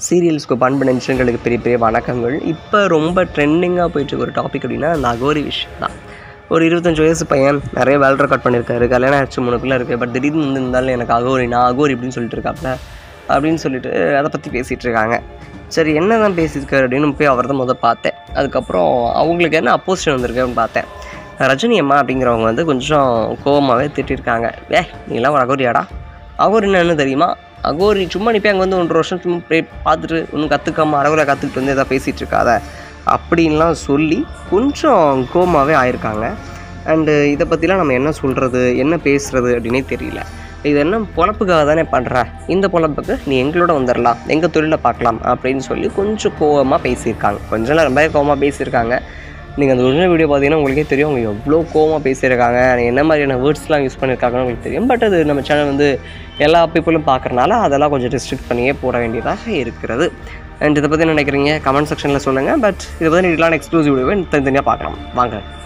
சீரியல்ஸ்க்கு பண்பு நிமிஷங்களுக்கு பெரிய பெரிய வணக்கங்கள் இப்போ ரொம்ப ட்ரெண்டிங்காக போயிட்டு ஒரு டாபிக் அப்படின்னா அந்த அகோரி விஷயம் தான் ஒரு இருபத்தஞ்சு வயசு பையன் நிறைய வேல் ரெக்கார்ட் பண்ணியிருக்காரு கல்யாணம் ஆச்சு மூணு பிள்ளை இருக்குது பட் திடீர்னு வந்து இருந்தாலும் எனக்கு அகோரி நான் அகோரி இப்படின்னு சொல்லிட்டு இருக்காப்ல அப்படின்னு சொல்லிட்டு அதை பற்றி பேசிகிட்டு இருக்காங்க சரி என்ன தான் பேசியிருக்காரு அப்படின்னு போய் அவர் தான் முதல் பார்த்தேன் அதுக்கப்புறம் அவங்களுக்கு என்ன அப்போசிஷன் வந்திருக்கு அப்படின்னு பார்த்தேன் ரஜினி அம்மா அப்படிங்கிறவங்க வந்து கொஞ்சம் கோவமாகவே திட்டிருக்காங்க ஏ நீலாம் ஒரு அகோரியாடா அகோரின்னா என்ன தெரியுமா அகோரி சும்மா நீ போய் அங்கே வந்து ஒன்றரை வருஷம் சும்மா போய் பார்த்துட்டு ஒன்றும் கற்றுக்காம அறகுறை கற்றுக்கிட்டு வந்து எதாவது பேசிகிட்டு இருக்காத அப்படின்லாம் சொல்லி கொஞ்சம் கோமாவே ஆயிருக்காங்க அண்டு இதை பற்றிலாம் நம்ம என்ன சொல்கிறது என்ன பேசுகிறது அப்படின்னே தெரியல இது என்ன பொழப்புக்காக தானே பண்ணுற இந்த பொழப்புக்கு நீ எங்களோட வந்துடலாம் எங்கள் தொழிலை பார்க்கலாம் அப்படின்னு சொல்லி கொஞ்சம் கோவமாக பேசியிருக்காங்க கொஞ்சம் இல்லை ரொம்ப கோவமாக பேசியிருக்காங்க நீங்கள் அந்த ஒரிஜினல் வீடியோ பார்த்தீங்கன்னா உங்களுக்கே தெரியும் அவங்க எவ்வளோ கோவமாக பேசியிருக்காங்க என்ன மாதிரியான வேர்ட்ஸ்லாம் யூஸ் பண்ணியிருக்காங்கன்னு உங்களுக்கு தெரியும் பட் அது நம்ம சேனல் வந்து எல்லா பீப்புளும் பார்க்குறனால அதெல்லாம் கொஞ்சம் ரெஸ்ட்ரிக்ட் பண்ணியே போட வேண்டியதாக இருக்கிறது அண்ட் இதை பற்றி என்ன நினைக்கிறீங்க கமெண்ட் செக்ஷனில் சொல்லுங்கள் பட் இதை பற்றி நீங்களாம் எக்ஸ்க்ளூசிவ் வீடியோவை தனித்தனியாக பார்க்கலாம் வாங்க